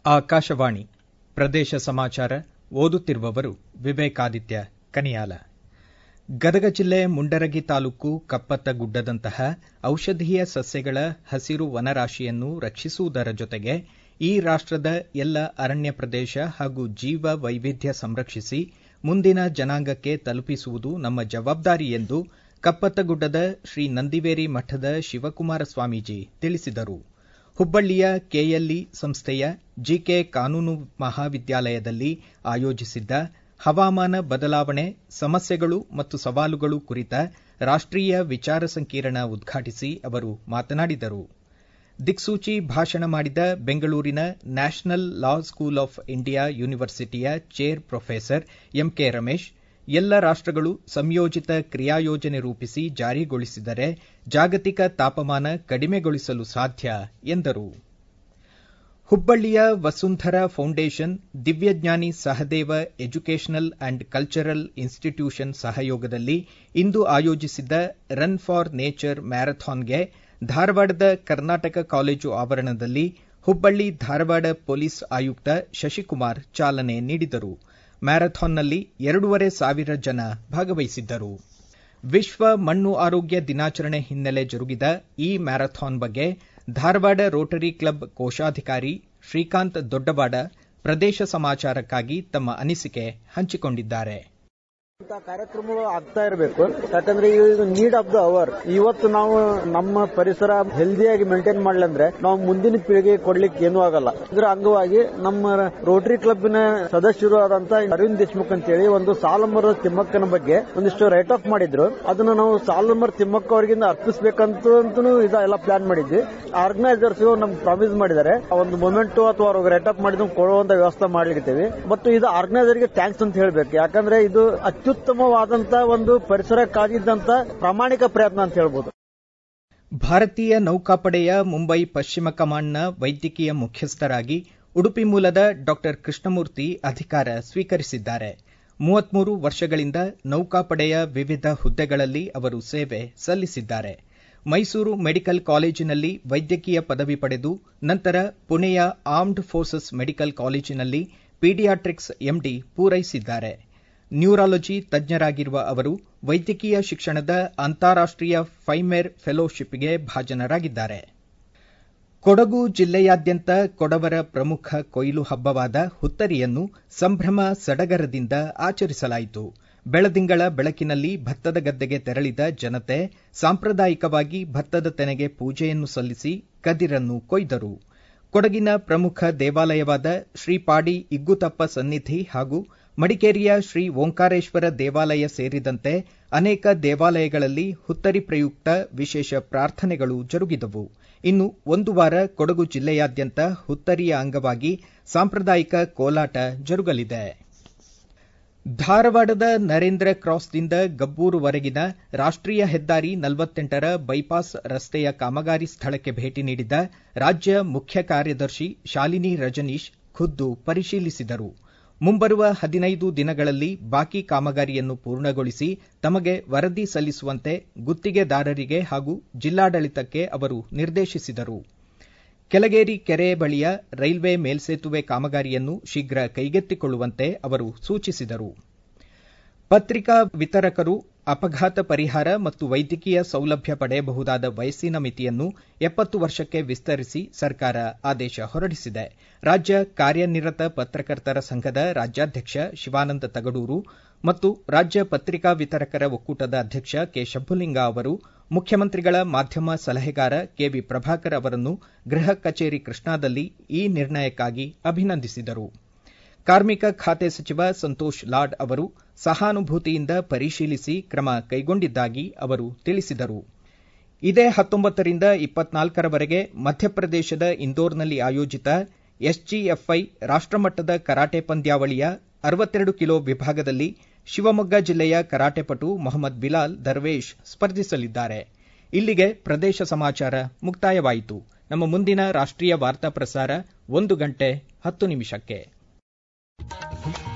ಆಕಾಶವಾಣಿ ಪ್ರದೇಶ ಸಮಾಚಾರ ಓದುತ್ತಿರುವವರು ವಿವೇಕಾದಿತ್ಯ ಕನಿಯಾಲ ಗದಗ ಜಿಲ್ಲೆ ಮುಂಡರಗಿ ತಾಲೂಕು ಕಪ್ಪತ್ತಗುಡ್ಡದಂತಹ ಔಷಧೀಯ ಸಸ್ಯಗಳ ಹಸಿರು ವನರಾಶಿಯನ್ನು ರಕ್ಷಿಸುವುದರ ಜೊತೆಗೆ ಈ ರಾಷ್ಟದ ಎಲ್ಲ ಅರಣ್ಯ ಪ್ರದೇಶ ಹಾಗೂ ಜೀವ ವೈವಿಧ್ಯ ಸಂರಕ್ಷಿಸಿ ಮುಂದಿನ ಜನಾಂಗಕ್ಕೆ ತಲುಪಿಸುವುದು ನಮ್ಮ ಜವಾಬ್ದಾರಿ ಎಂದು ಕಪ್ಪತ್ತಗುಡ್ಡದ ಶ್ರೀ ನಂದಿವೇರಿ ಮಠದ ಶಿವಕುಮಾರ ಸ್ವಾಮೀಜಿ ತಿಳಿಸಿದರು ಹುಬ್ಬಳ್ಳಿಯ ಕೆಎಲ್ಇ ಸಂಸ್ಥೆಯ ಜಿಕೆ ಕಾನೂನು ಮಹಾವಿದ್ಯಾಲಯದಲ್ಲಿ ಆಯೋಜಿಸಿದ್ದ ಹವಾಮಾನ ಬದಲಾವಣೆ ಸಮಸ್ಯೆಗಳು ಮತ್ತು ಸವಾಲುಗಳು ಕುರಿತ ರಾಷ್ಟೀಯ ವಿಚಾರ ಸಂಕಿರಣ ಉದ್ಘಾಟಿಸಿ ಅವರು ಮಾತನಾಡಿದರು ದಿಕ್ಸೂಚಿ ಭಾಷಣ ಮಾಡಿದ ಬೆಂಗಳೂರಿನ national law school of India ಯೂನಿವರ್ಸಿಟಿಯ ಚೇರ್ ಪ್ರೊಫೆಸರ್ ಎಂಕೆ ರಮೇಶ್ ಎಲ್ಲ ರಾಷ್ಟಗಳು ಸಂಯೋಜಿತ ಕ್ರಿಯಾಯೋಜನೆ ರೂಪಿಸಿ ಜಾರಿಗೊಳಿಸಿದರೆ ಜಾಗತಿಕ ತಾಪಮಾನ ಕಡಿಮೆಗೊಳಿಸಲು ಸಾಧ್ಯ ಎಂದರು ಹುಬ್ಬಳ್ಳಿಯ Vasundhara foundation Divyajnani Sahadeva educational and cultural institution ಸಹಯೋಗದಲ್ಲಿ ಇಂದು ಆಯೋಜಿಸಿದ್ದ ರನ್ ಫಾರ್ ನೇಚರ್ ಮ್ಯಾರಥಾನ್ಗೆ ಧಾರವಾಡದ ಕರ್ನಾಟಕ ಕಾಲೇಜು ಆವರಣದಲ್ಲಿ ಹುಬ್ಬಳ್ಳಿ ಧಾರವಾಡ ಪೊಲೀಸ್ ಆಯುಕ್ತ ಶಶಿಕುಮಾರ್ ಚಾಲನೆ ನೀಡಿದರು ಮ್ಯಾರಥಾನ್ನಲ್ಲಿ ಎರಡೂವರೆ ಸಾವಿರ ಜನ ಭಾಗವಹಿಸಿದ್ದರು ವಿಶ್ವ ಮಣ್ಣು ಆರೋಗ್ಯ ದಿನಾಚರಣೆ ಹಿನ್ನೆಲೆ ಜರುಗಿದ ಈ ಮ್ಯಾರಥಾನ್ ಬಗ್ಗೆ ಧಾರವಾಡ ರೋಟರಿ ಕ್ಲಬ್ ಕೋಶಾಧಿಕಾರಿ ಶ್ರೀಕಾಂತ್ ದೊಡ್ಡವಾಡ ಪ್ರದೇಶ ಸಮಾಚಾರಕ್ಕಾಗಿ ತಮ್ಮ ಅನಿಸಿಕೆ ಹಂಚಿಕೊಂಡಿದ್ದಾರೆ ಇಂಥ ಕಾರ್ಯಕ್ರಮಗಳು ಆಗ್ತಾ ಇರಬೇಕು ಯಾಕಂದ್ರೆ ಈಗ ನೀಡ್ ಆಫ್ ದ ಅವರ್ ಇವತ್ತು ನಾವು ನಮ್ಮ ಪರಿಸರ ಹೆಲ್ದಿಯಾಗಿ ಮೇಂಟೈನ್ ಮಾಡ್ಲಂದ್ರೆ ನಾವು ಮುಂದಿನ ಪೀಳಿಗೆ ಕೊಡ್ಲಿಕ್ಕೆ ಏನೂ ಆಗಲ್ಲ ಇದರ ಅಂಗವಾಗಿ ನಮ್ಮ ರೋಟರಿ ಕ್ಲಬ್ನ ಸದಸ್ಯರು ಆದಂತ ಅರವಿಂದ್ ದೇಶ್ಮುಖ್ ಅಂತ ಹೇಳಿ ಒಂದು ಸಾಲಮರ ತಿಮ್ಮಕ್ಕನ ಬಗ್ಗೆ ಒಂದಿಷ್ಟು ರೈಟ್ ಆಫ್ ಮಾಡಿದ್ರು ಅದನ್ನ ನಾವು ಸಾಲಮರ್ ತಿಮ್ಮಕ್ಕ ಅವರಿಗಿಂದ ಅರ್ಪಿಸಬೇಕಂತ ಇದ ಎಲ್ಲ ಪ್ಲಾನ್ ಮಾಡಿದ್ವಿ ಆರ್ಗನೈಸರ್ಸ್ ನಮ್ಗೆ ಪ್ರಾಮಿಸ್ ಮಾಡಿದ್ದಾರೆ ಒಂದು ಮೊಮೆಂಟ್ ಅಥವಾ ಅವ್ರಿಗೆ ರೈಟ್ ಆಫ್ ಮಾಡಿದ್ ಕೊಡುವಂತ ವ್ಯವಸ್ಥೆ ಮಾಡ್ಲಿಕ್ಕೆ ಮತ್ತು ಇದು ಆರ್ಗನೈಸರ್ಗೆ ಥ್ಯಾಂಕ್ಸ್ ಅಂತ ಹೇಳ್ಬೇಕು ಯಾಕಂದ್ರೆ ಇದು ಅತ್ಯುತ್ತಮವಾದಂತ ಒಂದು ಪರಿಸರ ಕಾದಿದ್ದಂತ ಪ್ರಾಮಾಣಿಕ ಪ್ರಯತ್ನ ಅಂತ ಹೇಳ್ಬೋದು ಭಾರತೀಯ ನೌಕಾಪಡೆಯ ಮುಂಬೈ ಪಶ್ಚಿಮ ಕಮಾಂಡ್ನ ವೈದ್ಯಕೀಯ ಮುಖ್ಯಸ್ಥರಾಗಿ ಉಡುಪಿ ಮೂಲದ ಡಾ ಕೃಷ್ಣಮೂರ್ತಿ ಅಧಿಕಾರ ಸ್ವೀಕರಿಸಿದ್ದಾರೆ ಮೂವತ್ಮೂರು ವರ್ಷಗಳಿಂದ ನೌಕಾಪಡೆಯ ವಿವಿಧ ಹುದ್ದೆಗಳಲ್ಲಿ ಅವರು ಸೇವೆ ಸಲ್ಲಿಸಿದ್ದಾರೆ ಮೈಸೂರು ಮೆಡಿಕಲ್ ಕಾಲೇಜಿನಲ್ಲಿ ವೈದ್ಯಕೀಯ ಪದವಿ ಪಡೆದು ನಂತರ ಪುಣೆಯ ಆರ್ಮ್ಡ್ ಫೋರ್ಸಸ್ ಮೆಡಿಕಲ್ ಕಾಲೇಜಿನಲ್ಲಿ ಪೀಡಿಯಾಟ್ರಿಕ್ಸ್ ಎಂಡಿ ಪೂರೈಸಿದ್ದಾರೆ ನ್ಯೂರಾಲಜಿ ತಜ್ಞರಾಗಿರುವ ಅವರು ವೈದ್ಯಕೀಯ ಶಿಕ್ಷಣದ ಅಂತಾರಾಷ್ಟೀಯ ಫೈಮೇರ್ ಫೆಲೋಶಿಪ್ಗೆ ಭಾಜನರಾಗಿದ್ದಾರೆ ಕೊಡಗು ಜಿಲ್ಲೆಯಾದ್ಯಂತ ಕೊಡವರ ಪ್ರಮುಖ ಕೊಯ್ಲು ಹಬ್ಬವಾದ ಹುತ್ತರಿಯನ್ನು ಸಂಭ್ರಮ ಸಡಗರದಿಂದ ಆಚರಿಸಲಾಯಿತು ಬೆಳದಿಂಗಳ ಬೆಳಕಿನಲ್ಲಿ ಭತ್ತದ ಗದ್ದೆಗೆ ತೆರಳಿದ ಜನತೆ ಸಾಂಪ್ರದಾಯಿಕವಾಗಿ ಭತ್ತದ ತೆನೆಗೆ ಪೂಜೆಯನ್ನು ಸಲ್ಲಿಸಿ ಕದಿರನ್ನು ಕೊಯ್ದರು ಕೊಡಗಿನ ಪ್ರಮುಖ ದೇವಾಲಯವಾದ ಶ್ರೀಪಾಡಿ ಇಗ್ಗುತಪ್ಪ ಸನ್ನಿಧಿ ಹಾಗೂ ಮಡಿಕೇರಿಯ ಶ್ರೀ ಓಂಕಾರೇಶ್ವರ ದೇವಾಲಯ ಸೇರಿದಂತೆ ಅನೇಕ ದೇವಾಲಯಗಳಲ್ಲಿ ಹುತ್ತರಿ ಪ್ರಯುಕ್ತ ವಿಶೇಷ ಪ್ರಾರ್ಥನೆಗಳು ಜರುಗಿದವು ಇನ್ನು ಒಂದು ವಾರ ಕೊಡಗು ಜಿಲ್ಲೆಯಾದ್ಯಂತ ಹುತ್ತರಿಯ ಅಂಗವಾಗಿ ಸಾಂಪ್ರದಾಯಿಕ ಕೋಲಾಟ ಜರುಗಲಿದೆ ಧಾರವಾಡದ ನರೇಂದ್ರ ಕ್ರಾಸ್ನಿಂದ ಗಬ್ಬೂರುವರೆಗಿನ ರಾಷ್ಟೀಯ ಹೆದ್ದಾರಿ ನಲವತ್ತೆಂಟರ ಬೈಪಾಸ್ ರಸ್ತೆಯ ಕಾಮಗಾರಿ ಸ್ಥಳಕ್ಕೆ ಭೇಟಿ ನೀಡಿದ ರಾಜ್ಯ ಮುಖ್ಯ ಕಾರ್ಯದರ್ಶಿ ಶಾಲಿನಿ ರಜನೀಶ್ ಖುದ್ದು ಪರಿಶೀಲಿಸಿದರು ಮುಂಬರುವ ಹದಿನೈದು ದಿನಗಳಲ್ಲಿ ಬಾಕಿ ಕಾಮಗಾರಿಯನ್ನು ಪೂರ್ಣಗೊಳಿಸಿ ತಮಗೆ ವರದಿ ಸಲ್ಲಿಸುವಂತೆ ಗುತ್ತಿಗೆದಾರರಿಗೆ ಹಾಗೂ ಜಿಲ್ಲಾಡಳಿತಕ್ಕೆ ಅವರು ನಿರ್ದೇಶಿಸಿದರು ಕೆಳಗೇರಿ ಕೆರೆ ಬಳಿಯ ರೈಲ್ವೆ ಮೇಲ್ಸೇತುವೆ ಕಾಮಗಾರಿಯನ್ನು ಶೀಘ್ರ ಕೈಗೆತ್ತಿಕೊಳ್ಳುವಂತೆ ಅವರು ಸೂಚಿಸಿದರು ಪತ್ರಿಕಾ ವಿತರಕರು ಅಪಘಾತ ಪರಿಹಾರ ಮತ್ತು ವೈದ್ಯಕೀಯ ಸೌಲಭ್ಯ ಪಡೆಯಬಹುದಾದ ವಯಸ್ಸಿನ ಮಿತಿಯನ್ನು ಎಪ್ಪತ್ತು ವರ್ಷಕ್ಕೆ ವಿಸ್ತರಿಸಿ ಸರ್ಕಾರ ಆದೇಶ ಹೊರಡಿಸಿದೆ ರಾಜ್ಯ ಕಾರ್ಯನಿರತ ಪತ್ರಕರ್ತರ ಸಂಘದ ರಾಜ್ಯಾಧ್ಯಕ್ಷ ಶಿವಾನಂದ ತಗಡೂರು ಮತ್ತು ರಾಜ್ಯ ಪತ್ರಿಕಾ ವಿತರಕರ ಒಕ್ಕೂಟದ ಅಧ್ಯಕ್ಷ ಕೆ ಶಂಭುಲಿಂಗ ಅವರು ಮುಖ್ಯಮಂತ್ರಿಗಳ ಮಾಧ್ಯಮ ಸಲಹೆಗಾರ ಕೆವಿ ಪ್ರಭಾಕರ್ ಅವರನ್ನು ಗೃಹ ಕಚೇರಿ ಕೃಷ್ಣಾದಲ್ಲಿ ಈ ನಿರ್ಣಯಕ್ಕಾಗಿ ಅಭಿನಂದಿಸಿದರು ಕಾರ್ಮಿಕ ಖಾತೆ ಸಚಿವ ಸಂತೋಷ್ ಲಾಡ್ ಅವರು ಸಹಾನುಭೂತಿಯಿಂದ ಪರಿಶೀಲಿಸಿ ಕ್ರಮ ಕೈಗೊಂಡಿದ್ದಾಗಿ ಅವರು ತಿಳಿಸಿದರು ಇದೇ ಹತ್ತೊಂಬತ್ತರಿಂದ ಇಪ್ಪತ್ನಾಲ್ಕರವರೆಗೆ ಮಧ್ಯಪ್ರದೇಶದ ಇಂದೋರ್ನಲ್ಲಿ ಆಯೋಜಿತ ಎಸ್ಜಿಎಫ್ಐ ರಾಷ್ಟಮಟ್ಟದ ಕರಾಟೆ ಪಂದ್ಯಾವಳಿಯ ಅರವತ್ತೆರಡು ಕಿಲೋ ವಿಭಾಗದಲ್ಲಿ ಶಿವಮೊಗ್ಗ ಜಿಲ್ಲೆಯ ಕರಾಟೆಪಟು ಮೊಹಮ್ಮದ್ ಬಿಲಾಲ್ ದರ್ವೇಶ್ ಸ್ಪರ್ಧಿಸಲಿದ್ದಾರೆ ಇಲ್ಲಿಗೆ ಪ್ರದೇಶ ಸಮಾಚಾರ ಮುಕ್ತಾಯವಾಯಿತು ನಮ್ಮ ಮುಂದಿನ ರಾಷ್ಟೀಯ ವಾರ್ತಾ ಪ್ರಸಾರ ಒಂದು ಗಂಟೆ ಹತ್ತು ನಿಮಿಷಕ್ಕೆ